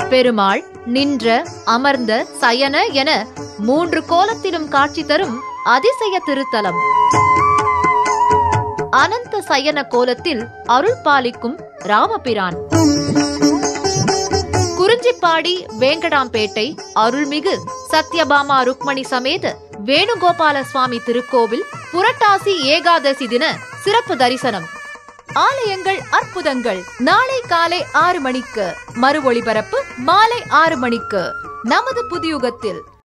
பெருமாள் நின்ற அமர்ந்த சயன என மூன்று கோலத்திலும் காட்சி தரும் அதிசய திருத்தலம் அனந்த சயன கோலத்தில் அருள் பாலிக்கும் ராமபிரான் குறிஞ்சிப்பாடி வேங்கடாம்பேட்டை அருள்மிகு சத்யபாமா ருக்மணி சமேத வேணுகோபால சுவாமி திருக்கோவில் புரட்டாசி ஏகாதசி தின சிறப்பு தரிசனம் ஆலயங்கள் அற்புதங்கள் நாளை காலை ஆறு மணிக்கு மறு ஒளிபரப்பு மாலை ஆறு மணிக்கு நமது புதியுகத்தில்